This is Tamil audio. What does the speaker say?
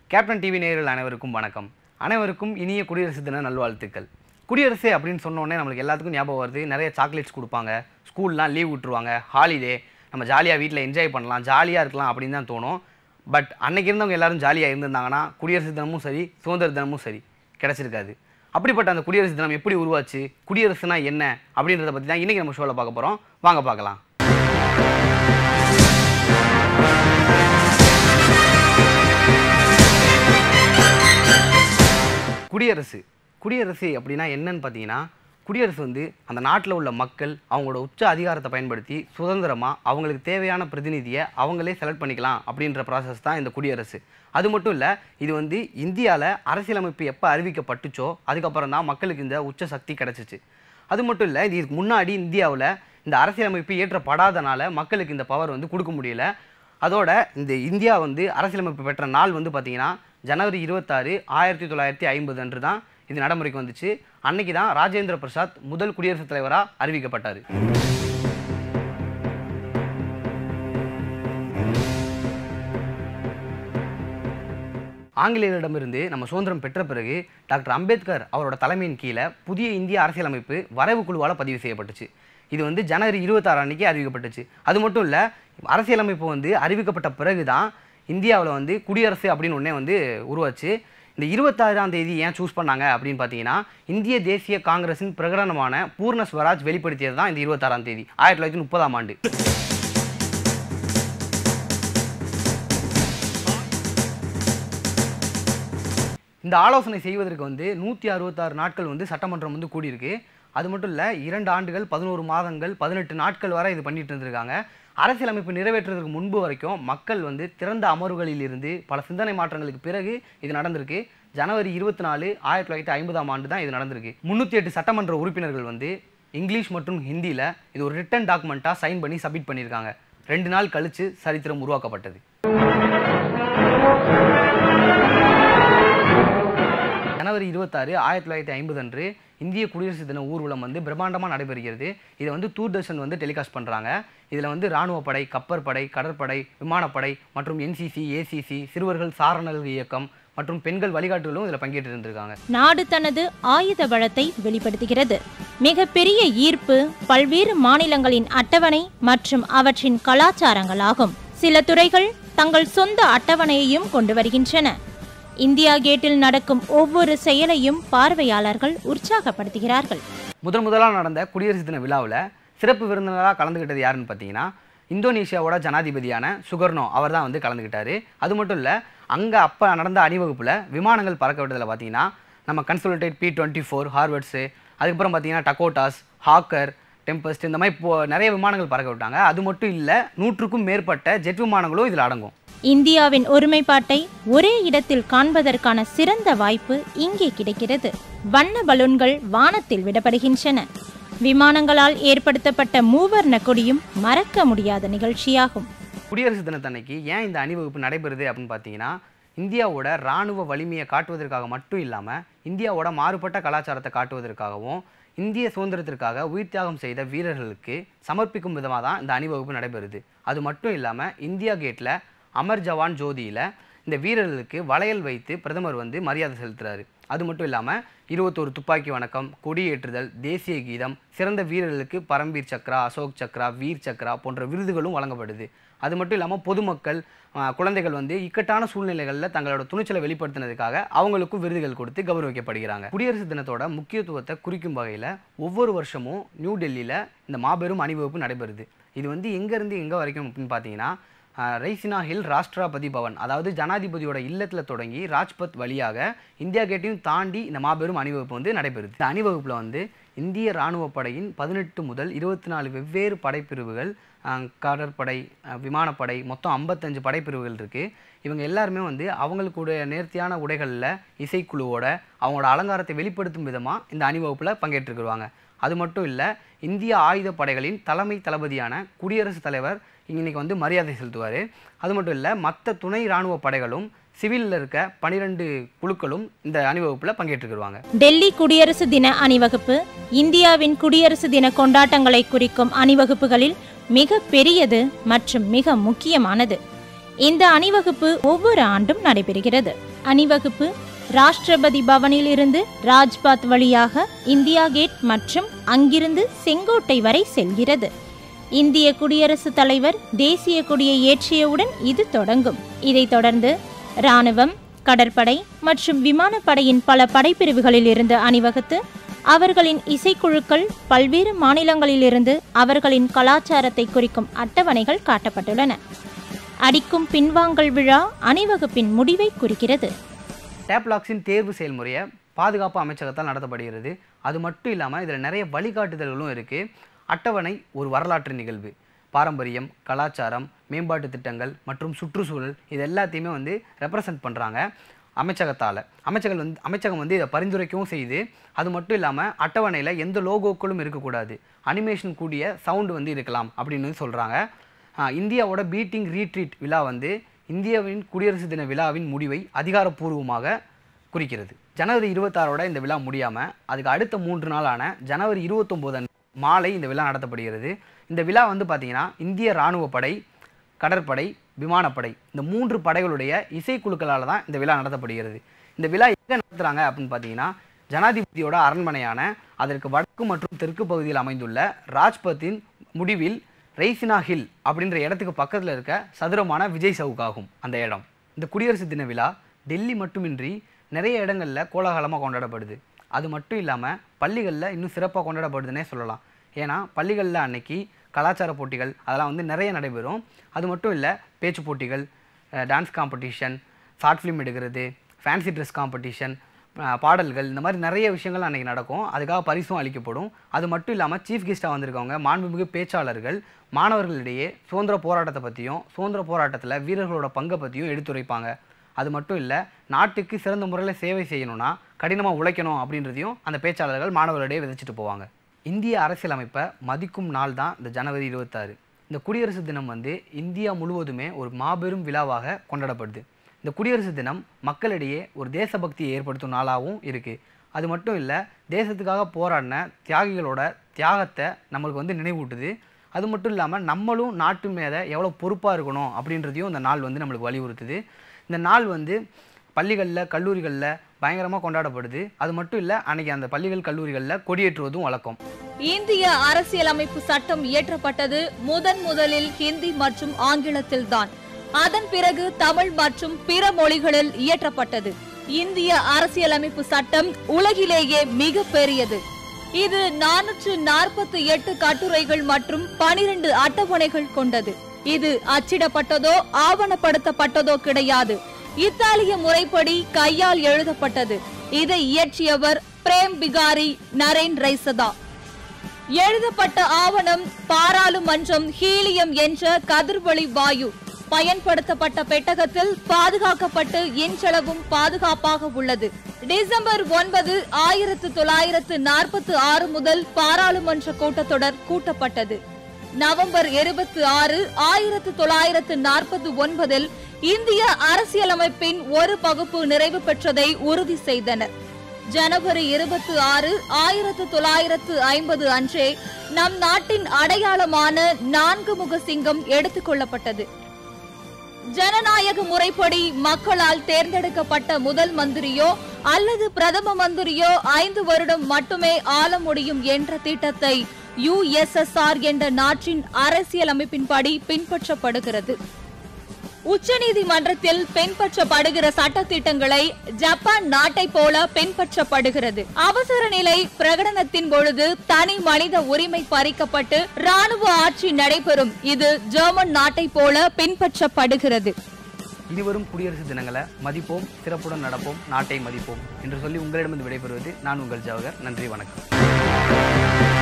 கேப்டன் டிவி நேயர்கள் அனைவருக்கும் வணக்கம் அனைவருக்கும் இனிய குடியரசு தின நல்வாழ்த்துக்கள் குடியரசு அப்படின்னு சொன்ன உடனே நம்மளுக்கு எல்லாத்துக்கும் ஞாபகம் வருது நிறைய சாக்லேட்ஸ் கொடுப்பாங்க ஸ்கூல்லாம் லீவ் விட்டுருவாங்க ஹாலிடே நம்ம ஜாலியாக வீட்டில் என்ஜாய் பண்ணலாம் ஜாலியாக இருக்கலாம் அப்படின்னு தான் தோணும் பட் அன்னைக்கு இருந்தவங்க எல்லாரும் ஜாலியாக இருந்திருந்தாங்கன்னா குடியரசு தினமும் சரி சுதந்திர தினமும் சரி கிடச்சிருக்காது அப்படிப்பட்ட அந்த குடியரசு தினம் எப்படி உருவாச்சு குடியரசுனா என்ன அப்படின்றத பற்றி தான் இன்றைக்கி நம்ம ஷோவில் பார்க்க போகிறோம் வாங்க பார்க்கலாம் குடியரசு குடியரசு அப்படின்னா என்னன்னு பார்த்தீங்கன்னா குடியரசு வந்து அந்த நாட்டில் உள்ள மக்கள் அவங்களோட உச்ச அதிகாரத்தை பயன்படுத்தி சுதந்திரமாக அவங்களுக்கு தேவையான பிரதிநிதியை அவங்களே செலக்ட் பண்ணிக்கலாம் அப்படின்ற ப்ராசஸ் தான் இந்த குடியரசு அது மட்டும் இல்லை இது வந்து இந்தியாவில் அரசியலமைப்பு எப்போ அறிவிக்கப்பட்டுச்சோ அதுக்கப்புறம் தான் மக்களுக்கு இந்த உச்ச சக்தி கிடச்சிச்சு அது மட்டும் இல்லை இதுக்கு முன்னாடி இந்தியாவில் இந்த அரசியலமைப்பு இயற்றப்படாதனால மக்களுக்கு இந்த பவர் வந்து கொடுக்க முடியல அதோட இந்த இந்தியா வந்து அரசியலமைப்பு பெற்ற நாள் வந்து பார்த்தீங்கன்னா ஜனவரி இருபத்தாறு ஆயிரத்தி தொள்ளாயிரத்தி ஐம்பது அன்று தான் இது நடைமுறைக்கு வந்துச்சு அன்னைக்கு தான் ராஜேந்திர பிரசாத் முதல் குடியரசுத் தலைவராக அறிவிக்கப்பட்டார் ஆங்கிலேயரிடமிருந்து நம்ம சுதந்திரம் பெற்ற பிறகு டாக்டர் அம்பேத்கர் அவரோட தலைமையின் கீழே புதிய இந்திய அரசியலமைப்பு வரைவு குழுவால் பதிவு செய்யப்பட்டுச்சு இது வந்து ஜனவரி இருபத்தாறு அன்னைக்கு அறிவிக்கப்பட்டுச்சு அது மட்டும் இல்லை அரசியலமைப்பு வந்து அறிவிக்கப்பட்ட பிறகு தான் இந்தியாவில் வந்து குடியரசு அப்படின்னு ஒன்றே வந்து உருவாச்சு இந்த இருபத்தாறாம் தேதி ஏன் சூஸ் பண்ணாங்க அப்படின்னு பார்த்தீங்கன்னா இந்திய தேசிய காங்கிரஸின் பிரகடனமான பூர்ண ஸ்வராஜ் வெளிப்படுத்தியது தான் இந்த இருபத்தாறாம் தேதி ஆயிரத்தி தொள்ளாயிரத்தி முப்பதாம் ஆண்டு இந்த ஆலோசனை செய்வதற்கு வந்து நூற்றி அறுபத்தாறு நாட்கள் வந்து சட்டமன்றம் வந்து கூடியிருக்கு அது மட்டும் இல்லை இரண்டு ஆண்டுகள் பதினோரு மாதங்கள் பதினெட்டு நாட்கள் வரை இது பண்ணிட்டு இருந்திருக்காங்க அரசியலமைப்பு நிறைவேற்றுறதுக்கு முன்பு வரைக்கும் மக்கள் வந்து திறந்த அமர்வுகளில் இருந்து பல சிந்தனை மாற்றங்களுக்கு பிறகு இது நடந்திருக்கு ஜனவரி இருபத்தி நாலு ஆயிரத்தி தொள்ளாயிரத்தி ஐம்பதாம் ஆண்டு தான் இது நடந்திருக்கு முந்நூற்றி எட்டு சட்டமன்ற உறுப்பினர்கள் வந்து இங்கிலீஷ் மற்றும் ஹிந்தியில் இது ஒரு ரிட்டன் டாக்குமெண்ட்டாக சைன் பண்ணி சப்மிட் பண்ணியிருக்காங்க ரெண்டு நாள் கழித்து சரித்திரம் உருவாக்கப்பட்டது ஜனவரி இருபத்தாறு ஆயிரத்தி தொள்ளாயிரத்தி ஐம்பது அன்று இந்திய குடியரசு தின ஊர்வலம் வந்து பிரம்மாண்டமாக நடைபெறுகிறது இதை வந்து தூர்தர்ஷன் வந்து டெலிகாஸ்ட் பண்ணுறாங்க இதில் வந்து இராணுவப்படை கப்பற்படை கடற்படை விமானப்படை மற்றும் என்சிசி ஏசிசி சிறுவர்கள் சாரணர்கள் இயக்கம் மற்றும் பெண்கள் வழிகாட்டுகளும் இதில் பங்கேற்று இருந்திருக்காங்க நாடு தனது ஆயுத பலத்தை வெளிப்படுத்துகிறது மிகப்பெரிய ஈர்ப்பு பல்வேறு மாநிலங்களின் அட்டவணை மற்றும் அவற்றின் கலாச்சாரங்களாகும் சில துறைகள் தங்கள் சொந்த அட்டவணையையும் கொண்டு வருகின்றன இந்தியா கேட்டில் நடக்கும் ஒவ்வொரு செயலையும் பார்வையாளர்கள் உற்சாகப்படுத்துகிறார்கள் முதன் முதலாக நடந்த குடியரசு தின விழாவில் சிறப்பு விருந்தினராக கலந்துக்கிட்டது யாருன்னு பார்த்தீங்கன்னா இந்தோனேஷியாவோட ஜனாதிபதியான சுகர்னோ அவர் தான் வந்து கலந்துக்கிட்டாரு அது மட்டும் இல்லை அங்கே அப்போ நடந்த அணிவகுப்பில் விமானங்கள் பறக்க விட்டதில் பார்த்தீங்கன்னா நம்ம consolidated B twenty four Harvards அதுக்கப்புறம் பார்த்தீங்கன்னா டக்கோட்டாஸ் ஹாக்கர் டெம்பஸ்ட் இந்த மாதிரி இப்போ நிறைய விமானங்கள் பறக்க விட்டாங்க அது மட்டும் இல்லை நூற்றுக்கும் மேற்பட்ட ஜெட் விமானங்களும் இதில் அடங்கும் இந்தியாவின் ஒருமைப்பாட்டை ஒரே இடத்தில் காண்பதற்கான சிறந்த வாய்ப்பு இங்கே கிடைக்கிறது வண்ண பலூன்கள் வானத்தில் விடப்படுகின்றன விமானங்களால் ஏற்படுத்தப்பட்ட மூவர்ண கொடியும் மறக்க முடியாத நிகழ்ச்சியாகும் குடியரசு தினத்தன்னைக்கு ஏன் இந்த அணிவகுப்பு நடைபெறுது அப்படின்னு பார்த்தீங்கன்னா இந்தியாவோட இராணுவ வலிமையை காட்டுவதற்காக மட்டும் இல்லாமல் இந்தியாவோட மாறுபட்ட கலாச்சாரத்தை காட்டுவதற்காகவும் இந்திய சுதந்திரத்திற்காக உயிர் தியாகம் செய்த வீரர்களுக்கு சமர்ப்பிக்கும் விதமாக தான் இந்த அணிவகுப்பு நடைபெறுது அது மட்டும் இல்லாமல் இந்தியா கேட்டில் அமர் ஜவான் ஜோதியில் இந்த வீரர்களுக்கு வளையல் வைத்து பிரதமர் வந்து மரியாதை செலுத்துறாரு அது மட்டும் இல்லாமல் இருபத்தோரு துப்பாக்கி வணக்கம் கொடியேற்றுதல் தேசிய கீதம் சிறந்த வீரர்களுக்கு பரம்வீர் சக்ரா அசோக் சக்ரா வீர் சக்ரா போன்ற விருதுகளும் வழங்கப்படுது அது மட்டும் இல்லாமல் பொதுமக்கள் ஆஹ், குழந்தைகள் வந்து இக்கட்டான சூழ்நிலைகளில் தங்களோட துணிச்சலை வெளிப்படுத்தினதுக்காக அவங்களுக்கும் விருதுகள் கொடுத்து கௌரவிக்கப்படுகிறாங்க குடியரசு தினத்தோட முக்கியத்துவத்தை குறிக்கும் வகையில் ஒவ்வொரு வருஷமும் நியூ டெல்லியில் இந்த மாபெரும் அணிவகுப்பு நடைபெறுது இது வந்து எங்கேருந்து எங்கே வரைக்கும் அப்படின்னு பார்த்தீங்கன்னா ஆஹ், ரெய்சினா ஹில் ராஷ்டிராபதி பவன் அதாவது ஜனாதிபதியோட இல்லத்தில் தொடங்கி ராஜ்பத் வழியாக இந்தியா கேட்டையும் தாண்டி இந்த மாபெரும் அணிவகுப்பு வந்து நடைபெறுது இந்த அணிவகுப்பில் வந்து இந்திய இராணுவப் படையின் பதினெட்டு முதல் இருபத்தி நாலு வெவ்வேறு படைப்பிரிவுகள் ஆஹ், கடற்படை ஆஹ், விமானப்படை மொத்தம் ஐம்பத்தஞ்சு படைப்பிரிவுகள் இருக்குது இவங்க எல்லாருமே வந்து அவங்களுக்குடைய நேர்த்தியான உடைகளில் இசைக்குழுவோட அவங்களோட அலங்காரத்தை வெளிப்படுத்தும் விதமாக இந்த அணிவகுப்பில் பங்கேற்றுக்குருவாங்க அது மட்டும் இல்லை இந்திய ஆயுதப் படைகளின் தலைமை தளபதியான குடியரசுத் தலைவர் இன்னைக்கு வந்து மரியாதை செலுத்துவார் அது மட்டும் இல்லை மற்ற துணை இராணுவ படைகளும் சிவிலில் இருக்க பனிரெண்டு குழுக்களும் இந்த அணிவகுப்பில் பங்கேற்றுக்குருவாங்க டெல்லி குடியரசு தின அணிவகுப்பு இந்தியாவின் குடியரசு தின கொண்டாட்டங்களை குறிக்கும் அணிவகுப்புகளில் மிக பெரியது மற்றும் மிக முக்கியமானது இந்த அணிவகுப்பு ஒவ்வொரு ஆண்டும் நடைபெறுகிறது அணிவகுப்பு ராஷ்டிரபதி பவனில் இருந்து ராஜ்பாத் வழியாக இந்தியா கேட் மற்றும் அங்கிருந்து செங்கோட்டை வரை செல்கிறது இந்திய குடியரசுத் தலைவர் தேசிய கொடியை ஏற்றியவுடன் இது தொடங்கும் இதைத் தொடர்ந்து இராணுவம் கடற்படை மற்றும் விமானப்படையின் பல படைப்பிரிவுகளில் இருந்து அணிவகுத்து அவர்களின் இசைக்குழுக்கள் பல்வேறு மாநிலங்களிலிருந்து அவர்களின் கலாச்சாரத்தை குறிக்கும் அட்டவணைகள் காட்டப்பட்டுள்ளன அடிக்கும் பின்வாங்கல் விழா அணிவகுப்பின் முடிவை குறிக்கிறது டேப்லாக்ஸின் தேர்வு செயல்முறையை பாதுகாப்பு அமைச்சகத்தால் நடத்தப்படுகிறது அது மட்டும் இல்லாமல் இதில் நிறைய வழிகாட்டுதல்களும் இருக்குது அட்டவணை ஒரு வரலாற்று நிகழ்வு பாரம்பரியம் கலாச்சாரம் மேம்பாட்டு திட்டங்கள் மற்றும் சுற்றுச்சூழல் இது எல்லாத்தையுமே வந்து ரெப்ரசன்ட் பண்ணுறாங்க அமைச்சகத்தால் அமைச்சகம் வந்து அமைச்சகம் வந்து இதை பரிந்துரைக்கவும் செய்யுது அது மட்டும் இல்லாமல் அட்டவணையில் எந்த லோகோக்களும் இருக்கக்கூடாது அனிமேஷன் கூடிய சவுண்டு வந்து இருக்கலாம் அப்படின்னு சொல்கிறாங்க இந்தியாவோட பீட்டிங் ரீட்ரீட் விழா வந்து இந்தியாவின் குடியரசு தின விழாவின் முடிவை அதிகாரப்பூர்வமாக குறிக்கிறது ஜனவரி இருபத்தாறோட இந்த விழா முடியாமல் அதுக்கு அடுத்த மூன்று நாளான ஜனவரி இருபத்தொம்போது அன்று மாலை இந்த விழா நடத்தப்படுகிறது இந்த விழா வந்து பார்த்திங்கன்னா இந்திய இராணுவ படை கடற்படை விமானப்படை இந்த மூன்று படைகளுடைய இசைக்குழுக்களால் தான் இந்த விழா நடத்தப்படுகிறது இந்த விழா எங்கே நடத்துகிறாங்க அப்படின்னு பார்த்தீங்கன்னா ஜனாதிபதியோட அரண்மனையான அதற்கு வடக்கு மற்றும் தெற்கு பகுதியில் அமைந்துள்ள ராஜ்பத்தின் முடிவில் ரெய்சினா ஹில் அப்படின்ற இடத்துக்கு பக்கத்தில் இருக்க சதுரமான விஜய் சவுக் ஆகும் அந்த இடம் இந்த குடியரசு தின விழா டெல்லி மட்டுமின்றி நிறைய இடங்களில் கோலாகலமாக கொண்டாடப்படுது அது மட்டும் இல்லாமல் பள்ளிகளில் இன்னும் சிறப்பாக கொண்டாடப்படுதுன்னே சொல்லலாம் ஏன்னா பள்ளிகளில் அன்னைக்கு கலாச்சார போட்டிகள் அதெல்லாம் வந்து நிறைய நடைபெறும் அது மட்டும் இல்லை பேச்சு போட்டிகள் டான்ஸ் காம்படிஷன் ஷார்ட் ஃபிலிம் எடுக்கிறது ஃபேன்சி ட்ரெஸ் காம்படிஷன் பாடல்கள் இந்த மாதிரி நிறைய விஷயங்கள் அன்றைக்கி நடக்கும் அதுக்காக பரிசும் அளிக்கப்படும் அது மட்டும் இல்லாமல் சீஃப் கெஸ்ட்டாக வந்திருக்கவங்க மாண்புமிகு பேச்சாளர்கள் மாணவர்களிடையே சுதந்திர போராட்டத்தை பற்றியும் சுதந்திர போராட்டத்தில் வீரர்களோட பங்கை பற்றியும் எடுத்துரைப்பாங்க அது மட்டும் இல்லை நாட்டுக்கு சிறந்த முறையில் சேவை செய்யணும்னா கடினமாக உழைக்கணும் அப்படின்றதையும் அந்த பேச்சாளர்கள் மாணவர்களிடையே விதைச்சிட்டு போவாங்க இந்திய அரசியலமைப்பை மதிக்கும் நாள் தான் இந்த ஜனவரி இருபத்தாறு இந்த குடியரசு தினம் வந்து இந்தியா முழுவதுமே ஒரு மாபெரும் விழாவாக கொண்டாடப்படுது இந்த குடியரசு தினம் மக்களிடையே ஒரு தேசபக்தியை ஏற்படுத்தும் நாளாகவும் இருக்குது அது மட்டும் இல்லை தேசத்துக்காக போராடின தியாகிகளோட தியாகத்தை நம்மளுக்கு வந்து நினைவூட்டுது அது மட்டும் இல்லாமல் நம்மளும் நாட்டு மேலே எவ்வளோ பொறுப்பாக இருக்கணும் அப்படின்றதையும் இந்த நாள் வந்து நம்மளுக்கு வலியுறுத்துது இந்த நாள் வந்து பள்ளிகளில் கல்லூரிகளில் பயங்கரமாக கொண்டாடப்படுது அது மட்டும் இல்லை அன்னைக்கு அந்த பள்ளிகள் கல்லூரிகளில் கொடியேற்றுவதும் வழக்கம் இந்திய அரசியலமைப்பு சட்டம் இயற்றப்பட்டது முதன் முதலில் ஹிந்தி மற்றும் ஆங்கிலத்தில் தான் அதன் பிறகு தமிழ் மற்றும் பிற மொழிகளில் இயற்றப்பட்டது இந்திய அரசியலமைப்பு சட்டம் உலகிலேயே மிக பெரியது இது நானூற்று நாற்பத்தி எட்டு கட்டுரைகள் மற்றும் பனிரெண்டு அட்டவணைகள் கொண்டது இது அச்சிடப்பட்டதோ ஆவணப்படுத்தப்பட்டதோ கிடையாது இத்தாலிய முறைப்படி கையால் எழுதப்பட்டது இதை இயற்றியவர் பிரேம் பிகாரி நரேன் ரைசதா எழுதப்பட்ட ஆவணம் பாராளுமன்றம் ஹீலியம் என்ற கதிர்வழி வாயு பயன்படுத்தப்பட்ட பெட்டகத்தில் பாதுகாக்கப்பட்டு இன்றளவும் பாதுகாப்பாக உள்ளது டிசம்பர் ஒன்பது ஆயிரத்து தொள்ளாயிரத்து நாற்பத்தி ஆறு முதல் பாராளுமன்ற கூட்டத்தொடர் கூட்டப்பட்டது நவம்பர் இருபத்தி ஆறு ஆயிரத்து தொள்ளாயிரத்து நாற்பத்தி ஒன்பதில் இந்திய அரசியலமைப்பின் ஒரு பகுப்பு நிறைவு பெற்றதை உறுதி செய்தனர் ஜனவரி இருபத்தி ஆறு ஆயிரத்து தொள்ளாயிரத்து ஐம்பது அன்றே நம் நாட்டின் அடையாளமான நான்கு முக சிங்கம் எடுத்துக் கொள்ளப்பட்டது ஜனநாயக முறைப்படி மக்களால் தேர்ந்தெடுக்கப்பட்ட முதல் மந்திரியோ அல்லது பிரதம மந்திரியோ ஐந்து வருடம் மட்டுமே ஆள முடியும் என்ற திட்டத்தை யுஎஸ்எஸ்ஆர் என்ற நாட்டின் அரசியலமைப்பின்படி பின்பற்றப்படுகிறது உச்சநீதிமன்றத்தில் பின்பற்றப்படுகிற சட்டத்திட்டங்களை ஜப்பான் நாட்டை போல பின்பற்றப்படுகிறது அவசர நிலை பிரகடனத்தின் பொழுது தனி மனித உரிமை பறிக்கப்பட்டு ராணுவ ஆட்சி நடைபெறும் இது ஜெர்மன் நாட்டை போல பின்பற்றப்படுகிறது இனிவரும் குடியரசு தினங்களை மதிப்போம் சிறப்புடன் நடப்போம் நாட்டை மதிப்போம் என்று சொல்லி உங்களிடமிருந்து விடைபெறுவது நான் உங்கள் ஜவஹர் நன்றி வணக்கம்